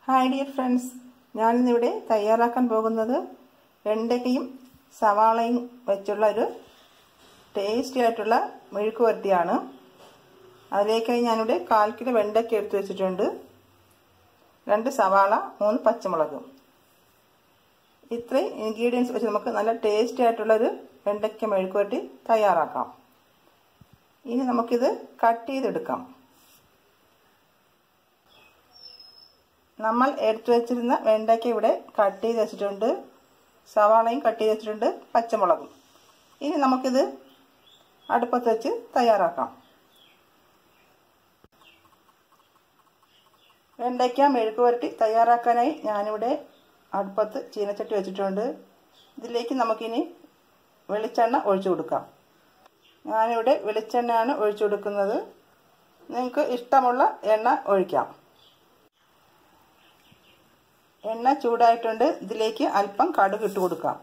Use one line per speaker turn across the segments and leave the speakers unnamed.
hi dear friends ഞാനിന്നിവിടെ തയ്യാറാക്കാൻ പോകുന്നത് വെണ്ടയ്ക്കയും സവാളയും വെച്ചുള്ള ഒരു ടേസ്റ്റി ആയിട്ടുള്ള മെഴുക്ക് വരട്ടിയാണ് അതിലേക്കായി ഞാനിവിടെ കാൽ കിലോ വെണ്ടയ്ക്ക എടുത്തു വെച്ചിട്ടുണ്ട് രണ്ട് സവാള മൂന്ന് പച്ചമുളക് ഇത്രയും ഇൻഗ്രീഡിയൻസ് വെച്ച് നമുക്ക് നല്ല ടേസ്റ്റി ആയിട്ടുള്ളൊരു വെണ്ടയ്ക്ക മെഴുക്ക് വരട്ടി തയ്യാറാക്കാം ഇനി നമുക്കിത് കട്ട് ചെയ്തെടുക്കാം നമ്മൾ എടുത്തു വെച്ചിരുന്ന വെണ്ടയ്ക്ക ഇവിടെ കട്ട് ചെയ്ത് വെച്ചിട്ടുണ്ട് സവാളയും കട്ട് ചെയ്ത് വെച്ചിട്ടുണ്ട് പച്ചമുളകും ഇനി നമുക്കിത് അടുപ്പത്ത് വെച്ച് തയ്യാറാക്കാം വെണ്ടയ്ക്ക മെഴുക്ക് പുരട്ടി തയ്യാറാക്കാനായി ഞാനിവിടെ അടുപ്പത്ത് ചീനച്ചട്ടി വെച്ചിട്ടുണ്ട് ഇതിലേക്ക് നമുക്കിനി വെളിച്ചെണ്ണ ഒഴിച്ചു കൊടുക്കാം ഞാനിവിടെ വെളിച്ചെണ്ണയാണ് ഒഴിച്ചു കൊടുക്കുന്നത് നിങ്ങൾക്ക് ഇഷ്ടമുള്ള എണ്ണ ഒഴിക്കാം എണ്ണ ചൂടായിട്ടുണ്ട് ഇതിലേക്ക് അല്പം കടുക് ഇട്ട് കൊടുക്കാം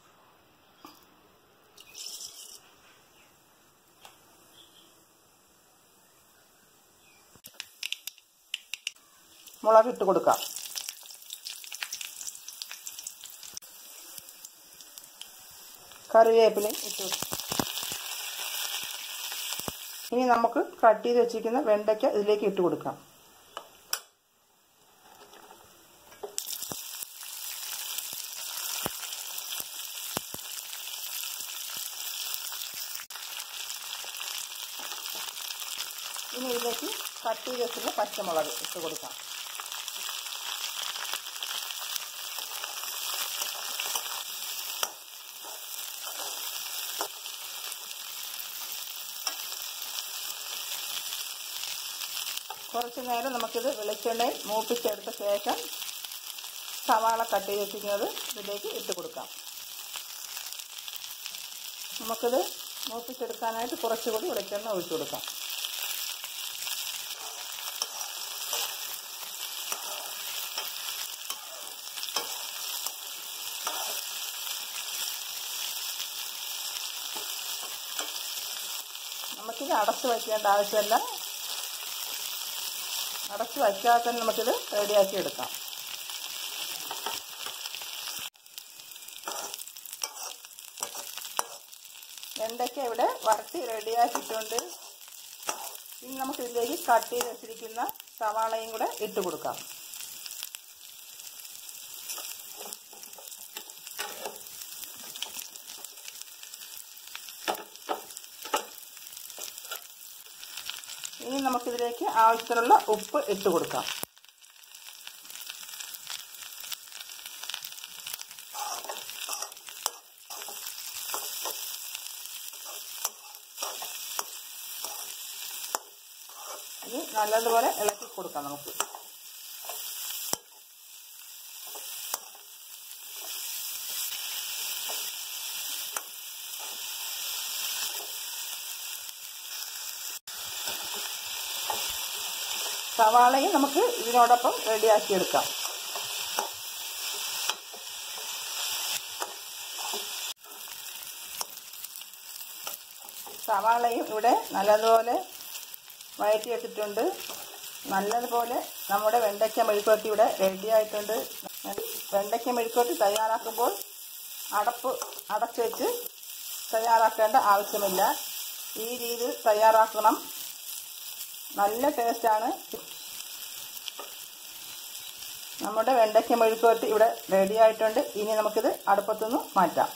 മുളക് ഇട്ട് കൊടുക്കാം കറിവേപ്പിലയും ഇട്ട് ഇനി നമുക്ക് കട്ട് ചെയ്ത് വെച്ചിരിക്കുന്ന വെണ്ടയ്ക്ക ഇതിലേക്ക് ഇട്ട് കൊടുക്കാം ഇനി ഇതിലേക്ക് കട്ട് ചെയ്ത് വെച്ചിട്ടുള്ള പച്ചമുളക് ഇട്ട് കൊടുക്കാം കുറച്ച് നേരം നമുക്കിത് വെളിച്ചെണ്ണയിൽ മൂപ്പിച്ചെടുത്ത ശേഷം സവാള കട്ട് ചെയ്ത് വെച്ചിരിക്കുന്നത് ഇതിലേക്ക് ഇട്ട് കൊടുക്കാം നമുക്കിത് മൂപ്പിച്ചെടുക്കാനായിട്ട് കുറച്ചുകൂടി വെളിച്ചെണ്ണ ഒഴിച്ചു കൊടുക്കാം നമുക്കിത് അടച്ച് വയ്ക്കേണ്ട ആവശ്യമില്ല അടച്ച് വയ്ക്കാതെ തന്നെ നമുക്കിത് റെഡിയാക്കി എടുക്കാം വെണ്ടയ്ക്ക ഇവിടെ വരട്ടി റെഡിയാക്കിയിട്ടുണ്ട് ഇനി നമുക്ക് ഇതിലേക്ക് കട്ട് ചെയ്ത് വെച്ചിരിക്കുന്ന സവാളയും കൂടെ ഇട്ട് കൊടുക്കാം ഇനി നമുക്കിതിലേക്ക് ആവശ്യത്തിനുള്ള ഉപ്പ് ഇട്ട് കൊടുക്കാം ഇത് നല്ലതുപോലെ ഇളക്കി കൊടുക്കാം നമുക്ക് സവാളയും നമുക്ക് ഇതിനോടൊപ്പം റെഡിയാക്കി എടുക്കാം സവാളയും ഇവിടെ നല്ലതുപോലെ വഴറ്റിയെടുത്തിട്ടുണ്ട് നല്ലതുപോലെ നമ്മുടെ വെണ്ടയ്ക്ക മെഴുക്കുവരട്ടി ഇവിടെ റെഡി ആയിട്ടുണ്ട് വെണ്ടയ്ക്ക മെഴുക്കുവരട്ടി തയ്യാറാക്കുമ്പോൾ അടപ്പ് അടച്ചു വെച്ച് തയ്യാറാക്കേണ്ട ആവശ്യമില്ല ഈ രീതിയിൽ തയ്യാറാക്കണം നല്ല ടേസ്റ്റാണ് നമ്മുടെ വെണ്ടയ്ക്ക മെഴുക്കുവരട്ടി ഇവിടെ റെഡി ആയിട്ടുണ്ട് ഇനി നമുക്കിത് അടുപ്പത്തുനിന്ന് മാറ്റാം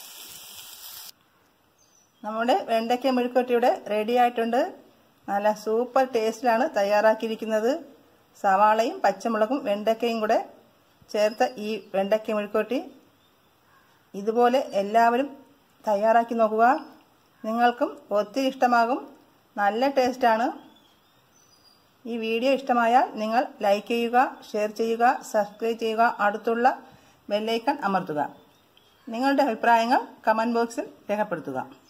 നമ്മുടെ വെണ്ടയ്ക്ക മെഴുക്കുവരട്ടി ഇവിടെ റെഡി ആയിട്ടുണ്ട് നല്ല സൂപ്പർ ടേസ്റ്റിലാണ് തയ്യാറാക്കിയിരിക്കുന്നത് സവാളയും പച്ചമുളകും വെണ്ടയ്ക്കയും കൂടെ ചേർത്ത ഈ വെണ്ടയ്ക്ക മെഴുക്കുവരട്ടി ഇതുപോലെ എല്ലാവരും തയ്യാറാക്കി നോക്കുക നിങ്ങൾക്കും ഒത്തിരി ഇഷ്ടമാകും നല്ല ടേസ്റ്റാണ് ഈ വീഡിയോ ഇഷ്ടമായാൽ നിങ്ങൾ ലൈക്ക് ചെയ്യുക ഷെയർ ചെയ്യുക സബ്സ്ക്രൈബ് ചെയ്യുക അടുത്തുള്ള ബെല്ലൈക്കൺ അമർത്തുക നിങ്ങളുടെ അഭിപ്രായങ്ങൾ കമൻറ്റ് ബോക്സിൽ രേഖപ്പെടുത്തുക